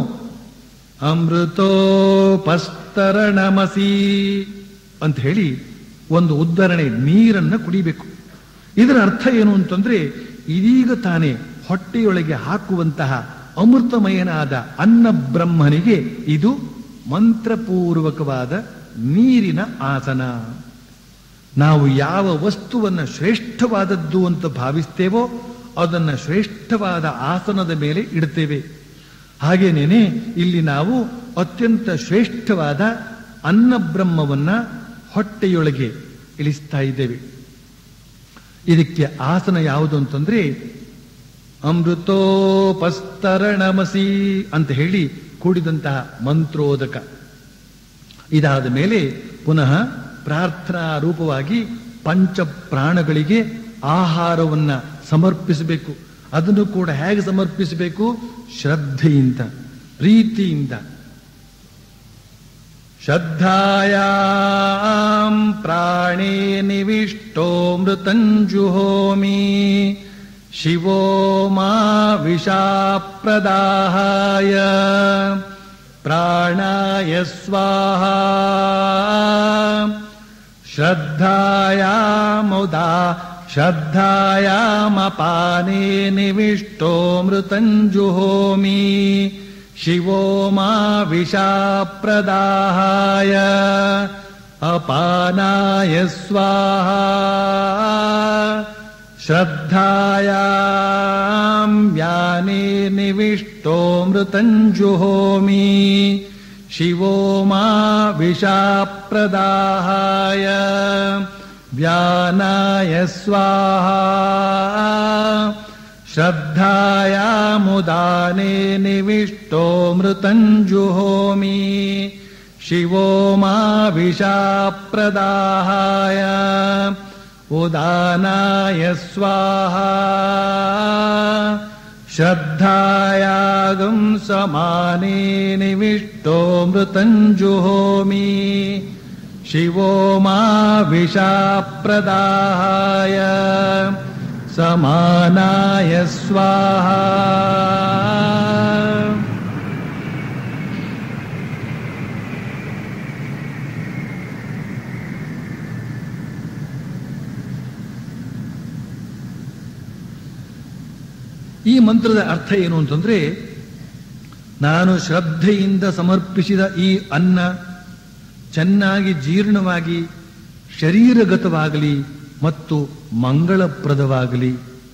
ಅಮೃತೋಪಸ್ತರಣಮಸಿ ಅಂತ ಹೇಳಿ ಒಂದು ಉದ್ಧರಣೆ ನೀರನ್ನ ಕುಡಿಬೇಕು ಇದರ ಅರ್ಥ ಏನು ಅಂತಂದ್ರೆ ಇದೀಗ ತಾನೇ ಹೊಟ್ಟೆಯೊಳಗೆ ಹಾಕುವಂತಹ ಅಮೃತಮಯನಾದ ಅನ್ನ ಬ್ರಹ್ಮನಿಗೆ ಇದು ಮಂತ್ರಪೂರ್ವಕವಾದ ನೀರಿನ ಆಸನ ನಾವು ಯಾವ ವಸ್ತುವನ್ನ ಶ್ರೇಷ್ಠವಾದದ್ದು ಅಂತ ಭಾವಿಸ್ತೇವೋ ಅದನ್ನ ಶ್ರೇಷ್ಠವಾದ ಆಸನದ ಮೇಲೆ ಇಡ್ತೇವೆ ಹಾಗೇನೇನೆ ಇಲ್ಲಿ ನಾವು ಅತ್ಯಂತ ಶ್ರೇಷ್ಠವಾದ ಅನ್ನ ಬ್ರಹ್ಮವನ್ನ ಹೊಟ್ಟೆಯೊಳಗೆ ಇಳಿಸ್ತಾ ಇದಕ್ಕೆ ಆಸನ ಯಾವುದು ಅಂತಂದ್ರೆ ಅಮೃತೋಪಸ್ತರಣಮಸಿ ಅಂತ ಹೇಳಿ ಕೂಡಿದಂತಹ ಮಂತ್ರೋದಕ ಇದಾದ ಮೇಲೆ ಪುನಃ ಪ್ರಾರ್ಥನಾ ರೂಪವಾಗಿ ಪಂಚ ಪ್ರಾಣಗಳಿಗೆ ಆಹಾರವನ್ನ ಸಮರ್ಪಿಸಬೇಕು ಅದನ್ನು ಕೂಡ ಹೇಗೆ ಸಮರ್ಪಿಸಬೇಕು ಶ್ರದ್ಧೆಯಿಂದ ಪ್ರೀತಿಯಿಂದ ಶ್ರದ್ಧಾಯಾಂ ಪ್ರಾಣೇ ನಿವಿಷ್ಟೋ ಮೃತಂಜುಹೋಮಿ ಶಿವೋ ಮಾ ವಿಷಾಪ್ರದಾಹಾಯ ಪ್ರಾಣಾಯ ಸ್ವಾಹಾ श्रद्धायामुदा श्रद्धायामपाने निविष्टो मृतञ्जुहोमि शिवो मा विषाप्रदाहाय अपानाय स्वाहा श्रद्धायां व्याने निविष्टो मृतञ्जुहोमि शिवो मा विषाप्रदाहाय व्यानाय स्वाहा श्रद्धायामुदाने निविष्टो मृतञ्जुहोमि शिवो मा विषाप्रदाहाय उदानाय स्वाहा श्रद्धायागं समाने निविष्टो मृतञ्जुहोमि शिवो मा विषाप्रदाहाय समानाय स्वाहा ಈ ಮಂತ್ರದ ಅರ್ಥ ಏನು ಅಂತಂದ್ರೆ ನಾನು ಶ್ರದ್ಧೆಯಿಂದ ಸಮರ್ಪಿಸಿದ ಈ ಅನ್ನ ಚೆನ್ನಾಗಿ ಜೀರ್ಣವಾಗಿ ಶರೀರಗತವಾಗಲಿ ಮತ್ತು ಮಂಗಳಪ್ರದವಾಗಲಿ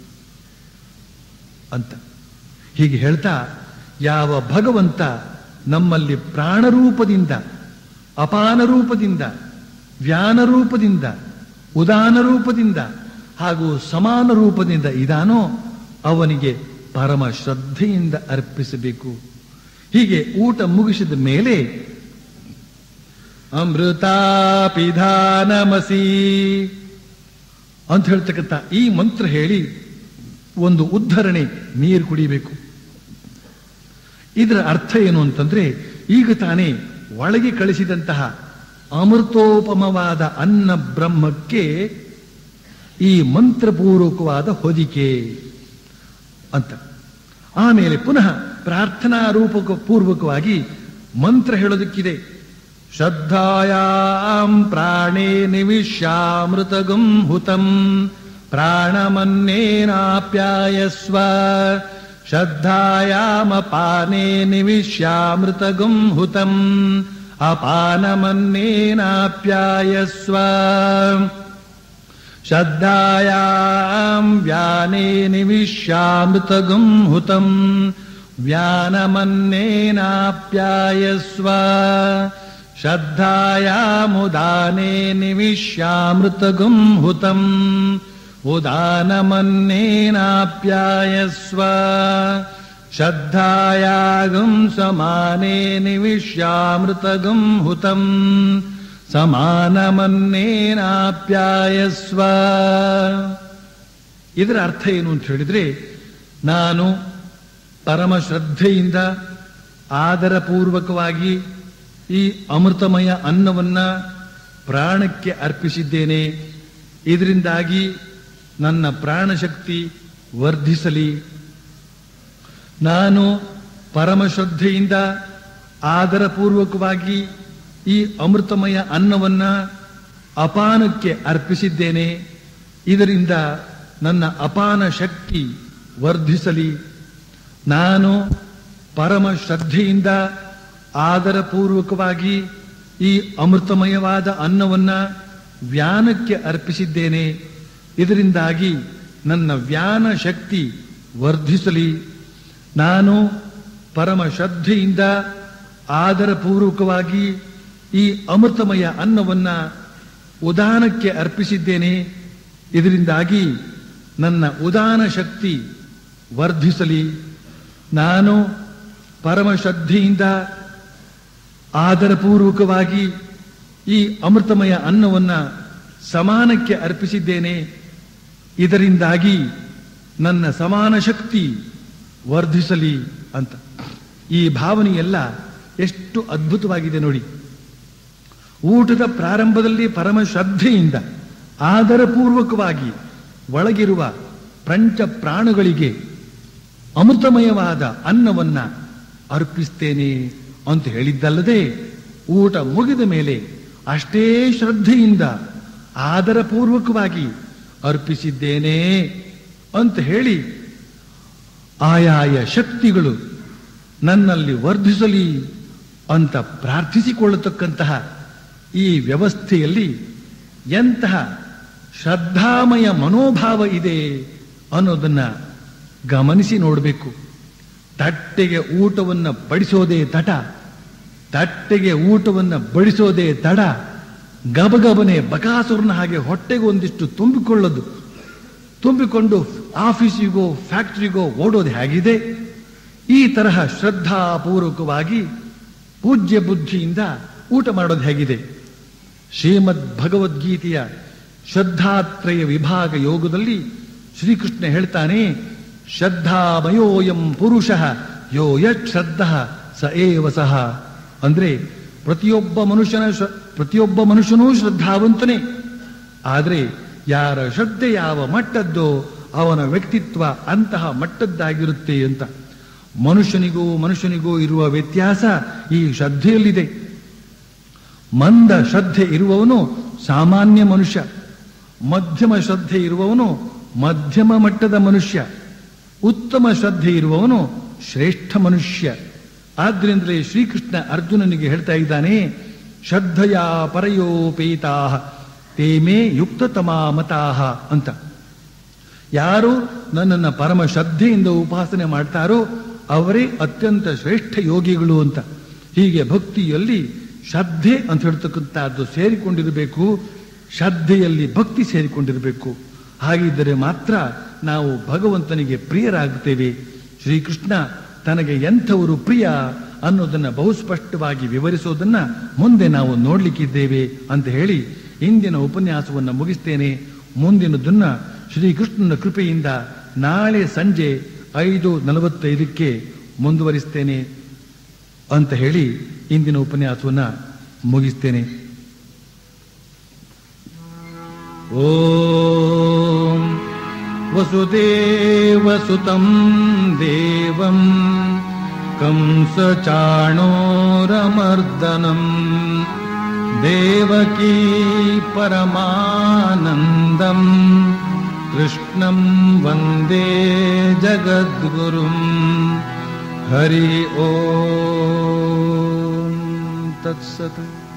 ಅಂತ ಹೀಗೆ ಹೇಳ್ತಾ ಯಾವ ಭಗವಂತ ನಮ್ಮಲ್ಲಿ ಪ್ರಾಣರೂಪದಿಂದ ಅಪಾನ ರೂಪದಿಂದ ವ್ಯಾನ ರೂಪದಿಂದ ಉದಾನ ರೂಪದಿಂದ ಹಾಗೂ ಸಮಾನ ರೂಪದಿಂದ ಇದಾನೋ ಅವನಿಗೆ ಪರಮ ಶ್ರದ್ಧೆಯಿಂದ ಅರ್ಪಿಸಬೇಕು ಹೀಗೆ ಊಟ ಮುಗಿಸಿದ ಮೇಲೆ ಅಮೃತಾಪಿಧಾನಮಸಿ ಅಂತ ಹೇಳ್ತಕ್ಕಂಥ ಈ ಮಂತ್ರ ಹೇಳಿ ಒಂದು ಉದ್ಧರಣೆ ನೀರು ಕುಡಿಬೇಕು ಇದರ ಅರ್ಥ ಏನು ಅಂತಂದ್ರೆ ಈಗ ತಾನೇ ಒಳಗೆ ಕಳಿಸಿದಂತಹ ಅಮೃತೋಪಮವಾದ ಅನ್ನ ಬ್ರಹ್ಮಕ್ಕೆ ಈ ಮಂತ್ರಪೂರ್ವಕವಾದ ಹೊದಿಕೆ ಅಂತ ಆಮೇಲೆ ಪುನಃ ಪ್ರಾರ್ಥನಾ ರೂಪಕ ಪೂರ್ವಕವಾಗಿ ಮಂತ್ರ ಹೇಳೋದಕ್ಕಿದೆ ಶ್ರದ್ಧಾಯಾಂ ಪ್ರಾಣೇ ನಿವಿಶ್ಯಾಮೃತಗಂ ಹುತಂ ಪ್ರಾಣಮನ್ನೇನಾಪ್ಯಾಯಸ್ವ ಶ್ರದ್ಧಾಯಾಮಪಾನೇ ನಿವಿಶ್ಯಾಮೃತಗಂ ಹುತಂ ಅಪಾನಮನ್ನೇನಾಪ್ಯಾಯಸ್ವ श्रद्धायां व्याने निविश्यामृतगं हुतं व्यानमन्नेनाप्यायस्व श्रद्धायामुदाने निविश्यामृतगं हुतम् उदानमन्नेनाप्यायस्व श्रद्धायागं समाने निविश्यामृतगं हुतम् ಸಮಾನಮನ್ನೇನಾಪ್ಯಾಯಸ್ವ ಇದರ ಅರ್ಥ ಏನು ಅಂತ ಹೇಳಿದ್ರೆ ನಾನು ಪರಮ ಶ್ರದ್ಧೆಯಿಂದ ಆದರಪೂರ್ವಕವಾಗಿ ಈ ಅಮೃತಮಯ ಅನ್ನವನ್ನ ಪ್ರಾಣಕ್ಕೆ ಅರ್ಪಿಸಿದ್ದೇನೆ ಇದರಿಂದಾಗಿ ನನ್ನ ಪ್ರಾಣಶಕ್ತಿ ವರ್ಧಿಸಲಿ ನಾನು ಪರಮ ಶ್ರದ್ಧೆಯಿಂದ ಆದರಪೂರ್ವಕವಾಗಿ ಈ ಅಮೃತಮಯ ಅನ್ನವನ್ನ ಅಪಾನಕ್ಕೆ ಅರ್ಪಿಸಿದ್ದೇನೆ ಇದರಿಂದ ನನ್ನ ಅಪಾನ ಶಕ್ತಿ ವರ್ಧಿಸಲಿ ನಾನು ಪರಮ ಶ್ರದ್ಧೆಯಿಂದ ಆದರಪೂರ್ವಕವಾಗಿ ಈ ಅಮೃತಮಯವಾದ ಅನ್ನವನ್ನ ವ್ಯಾನಕ್ಕೆ ಅರ್ಪಿಸಿದ್ದೇನೆ ಇದರಿಂದಾಗಿ ನನ್ನ ವ್ಯಾನ ಶಕ್ತಿ ವರ್ಧಿಸಲಿ ನಾನು ಪರಮ ಶ್ರದ್ಧೆಯಿಂದ ಆದರಪೂರ್ವಕವಾಗಿ ಈ ಅಮೃತಮಯ ಅನ್ನವನ್ನ ಉದಾನಕ್ಕೆ ಅರ್ಪಿಸಿದ್ದೇನೆ ಇದರಿಂದಾಗಿ ನನ್ನ ಉದಾನ ಶಕ್ತಿ ವರ್ಧಿಸಲಿ ನಾನು ಪರಮ ಶ್ರದ್ಧೆಯಿಂದ ಆದರಪೂರ್ವಕವಾಗಿ ಈ ಅಮೃತಮಯ ಅನ್ನವನ್ನ ಸಮಾನಕ್ಕೆ ಅರ್ಪಿಸಿದ್ದೇನೆ ಇದರಿಂದಾಗಿ ನನ್ನ ಸಮಾನ ಶಕ್ತಿ ವರ್ಧಿಸಲಿ ಅಂತ ಈ ಭಾವನೆಯೆಲ್ಲ ಎಷ್ಟು ಅದ್ಭುತವಾಗಿದೆ ನೋಡಿ ಊಟದ ಪ್ರಾರಂಭದಲ್ಲಿ ಪರಮ ಶ್ರದ್ಧೆಯಿಂದ ಆದರಪೂರ್ವಕವಾಗಿ ಒಳಗಿರುವ ಪಂಚ ಪ್ರಾಣಗಳಿಗೆ ಅಮೃತಮಯವಾದ ಅನ್ನವನ್ನ ಅರ್ಪಿಸ್ತೇನೆ ಅಂತ ಹೇಳಿದ್ದಲ್ಲದೆ ಊಟ ಮುಗಿದ ಮೇಲೆ ಅಷ್ಟೇ ಶ್ರದ್ಧೆಯಿಂದ ಆದರಪೂರ್ವಕವಾಗಿ ಅರ್ಪಿಸಿದ್ದೇನೆ ಅಂತ ಹೇಳಿ ಆಯಾಯ ಶಕ್ತಿಗಳು ನನ್ನಲ್ಲಿ ವರ್ಧಿಸಲಿ ಅಂತ ಪ್ರಾರ್ಥಿಸಿಕೊಳ್ಳತಕ್ಕಂತಹ ಈ ವ್ಯವಸ್ಥೆಯಲ್ಲಿ ಎಂತಹ ಶ್ರದ್ಧಾಮಯ ಮನೋಭಾವ ಇದೆ ಅನ್ನೋದನ್ನ ಗಮನಿಸಿ ನೋಡಬೇಕು ತಟ್ಟೆಗೆ ಊಟವನ್ನು ಬಡಿಸೋದೇ ತಟ ತಟ್ಟೆಗೆ ಊಟವನ್ನು ಬಡಿಸೋದೇ ತಡ ಗಬಗಬನೆ ಬಕಾಸುರನ ಹಾಗೆ ಹೊಟ್ಟೆಗೆ ಒಂದಿಷ್ಟು ತುಂಬಿಕೊಳ್ಳೋದು ತುಂಬಿಕೊಂಡು ಆಫೀಸಿಗೋ ಫ್ಯಾಕ್ಟರಿಗೋ ಓಡೋದು ಹೇಗಿದೆ ಈ ತರಹ ಶ್ರದ್ಧಾಪೂರ್ವಕವಾಗಿ ಪೂಜ್ಯ ಬುದ್ಧಿಯಿಂದ ಊಟ ಮಾಡೋದು ಹೇಗಿದೆ ಶ್ರೀಮದ್ ಭಗವದ್ಗೀತೆಯ ಶ್ರದ್ಧಾತ್ರಯ ವಿಭಾಗ ಯೋಗದಲ್ಲಿ ಶ್ರೀಕೃಷ್ಣ ಹೇಳ್ತಾನೆ ಶ್ರದ್ಧಾಮಯೋಯಂ ಪುರುಷ ಯೋ ಯತ್ ಶ್ರದ್ಧ ಸ ಏವ ಸಹ ಅಂದ್ರೆ ಪ್ರತಿಯೊಬ್ಬ ಮನುಷ್ಯನ ಶ್ರ- ಪ್ರತಿಯೊಬ್ಬ ಮನುಷ್ಯನೂ ಶ್ರದ್ಧಾವಂತನೇ ಆದರೆ ಯಾರ ಶ್ರದ್ಧೆ ಯಾವ ಮಟ್ಟದ್ದೋ ಅವನ ವ್ಯಕ್ತಿತ್ವ ಅಂತಹ ಮಟ್ಟದ್ದಾಗಿರುತ್ತೆ ಅಂತ ಮನುಷ್ಯನಿಗೂ ಮನುಷ್ಯನಿಗೂ ಇರುವ ವ್ಯತ್ಯಾಸ ಈ ಶ್ರದ್ಧೆಯಲ್ಲಿದೆ ಮಂದ ಶ್ರದ್ಧೆ ಇರುವವನು ಸಾಮಾನ್ಯ ಮನುಷ್ಯ ಮಧ್ಯಮ ಶ್ರದ್ಧೆ ಇರುವವನು ಮಧ್ಯಮ ಮಟ್ಟದ ಮನುಷ್ಯ ಉತ್ತಮ ಶ್ರದ್ಧೆ ಇರುವವನು ಶ್ರೇಷ್ಠ ಮನುಷ್ಯ ಆದ್ರಿಂದಲೇ ಶ್ರೀಕೃಷ್ಣ ಅರ್ಜುನನಿಗೆ ಹೇಳ್ತಾ ಇದ್ದಾನೆ ಶ್ರದ್ಧೆಯ ಪರಯೋಪೇತಾ ತೇಮೇ ಯುಕ್ತತಮಾ ಮತಾಹ ಅಂತ ಯಾರು ನನ್ನನ್ನು ಪರಮ ಶ್ರದ್ಧೆಯಿಂದ ಉಪಾಸನೆ ಮಾಡ್ತಾರೋ ಅವರೇ ಅತ್ಯಂತ ಶ್ರೇಷ್ಠ ಯೋಗಿಗಳು ಅಂತ ಹೀಗೆ ಭಕ್ತಿಯಲ್ಲಿ ಶ್ರದ್ಧೆ ಅಂತ ಹೇಳ್ತಕ್ಕಂಥದ್ದು ಸೇರಿಕೊಂಡಿರಬೇಕು ಶ್ರದ್ಧೆಯಲ್ಲಿ ಭಕ್ತಿ ಸೇರಿಕೊಂಡಿರಬೇಕು ಹಾಗಿದ್ದರೆ ಮಾತ್ರ ನಾವು ಭಗವಂತನಿಗೆ ಪ್ರಿಯರಾಗುತ್ತೇವೆ ಶ್ರೀಕೃಷ್ಣ ತನಗೆ ಎಂಥವರು ಪ್ರಿಯ ಅನ್ನೋದನ್ನ ಬಹುಸ್ಪಷ್ಟವಾಗಿ ವಿವರಿಸೋದನ್ನ ಮುಂದೆ ನಾವು ನೋಡ್ಲಿಕ್ಕಿದ್ದೇವೆ ಅಂತ ಹೇಳಿ ಇಂದಿನ ಉಪನ್ಯಾಸವನ್ನು ಮುಗಿಸ್ತೇನೆ ಮುಂದಿನದನ್ನ ಶ್ರೀಕೃಷ್ಣನ ಕೃಪೆಯಿಂದ ನಾಳೆ ಸಂಜೆ ಐದು ನಲವತ್ತೈದಕ್ಕೆ ಮುಂದುವರಿಸ್ತೇನೆ ಅಂತ ಹೇಳಿ ಇಂದಿನ ಉಪನ್ಯಾಸವನ್ನ ಮುಗಿಸ್ತೇನೆ ಓಂ ವಸುದೇವಸುತಂ ದೇವಂ ಕಂಸಚಾಣೋರಮರ್ದನಂ ದೇವಕೀ ಪರಮಾನಂದಂ ಕೃಷ್ಣಂ ವಂದೇ ಜಗದ್ಗುರುಂ ಹರಿ ಓಂ ತತ್ಸತ್